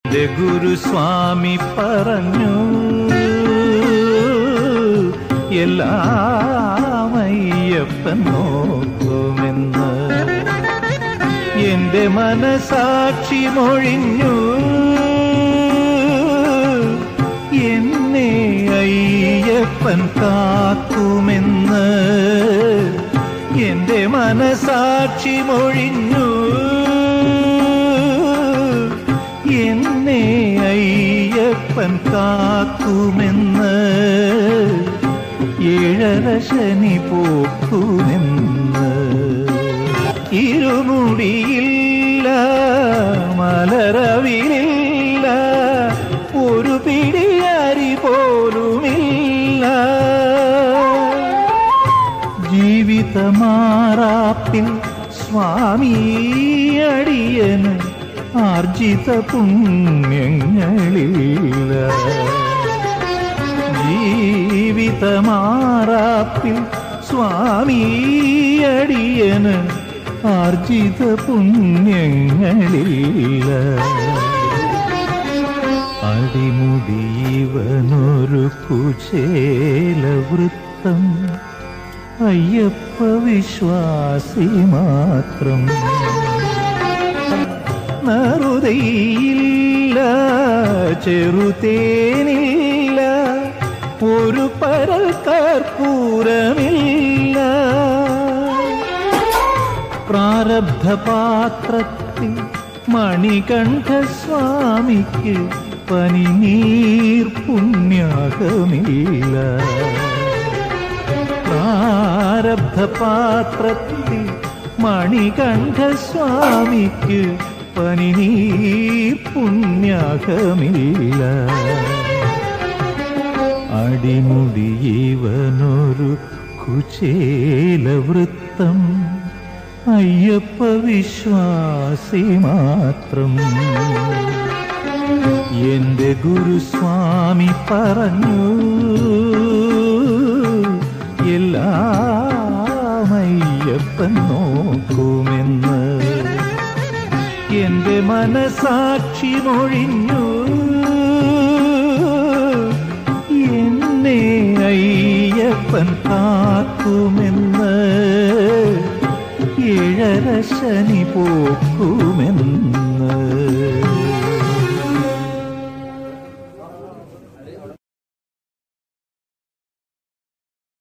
എന്റെ ഗുരുസ്വാമി പറഞ്ഞു എല്ലാം അയ്യപ്പൻ നോക്കുമെന്ന് എന്റെ മനസാക്ഷി മൊഴിഞ്ഞു എന്നെ അയ്യപ്പൻ കാക്കുമെന്ന് എന്റെ മനസാക്ഷി മൊഴിഞ്ഞു എന്നെ അയ്യപ്പൻ കാക്കുമെന്ന് ഏഴര ശനി പോക്കുമെന്ന് ഇരുമുടിയില്ല മലരവിലില്ല ഒരു പിടിയരി പോലുമില്ല ജീവിതമാറാപ്പിൽ സ്വാമി അടിയന് ആർജിത പുണ്യങ്ങളില്ല ജീവിതമാറാപ്പിൽ സ്വാമി അടിയന് ആർജിത പുണ്യങ്ങളില്ല അടിമുടിയവനൊരു കുചേലവൃത്തം അയ്യപ്പ വിശ്വാസി മാത്രം നറുതയില്ല ചെറുതേനില്ല ഒരു പരൽ കർപ്പൂരമില്ല പ്രാരബ്ധ പാത്രത്തിൽ മണികണ്ഠസ്വാമിക്ക് പനിനീർ പുണ്യാകമില്ല പ്രാരബ്ധ പാത്രത്തിൽ മണികണ്ഠസ്വാമിക്ക് പനിനീർ പുണ്യാകമില്ല അടിമുടിയവനൊരു കുചേലവൃത്തം അയ്യപ്പ വിശ്വാസി മാത്രം എന്റെ ഗുരുസ്വാമി പറഞ്ഞു എല്ലാം അയ്യപ്പൻ നോക്കുമെന്ന് എന്റെ മനസാക്ഷി മൊഴിഞ്ഞു എന്നെ അയ്യപ്പൻ കാക്കുമെന്ന് ഏഴര ശനി പോക്കുമെന്ന്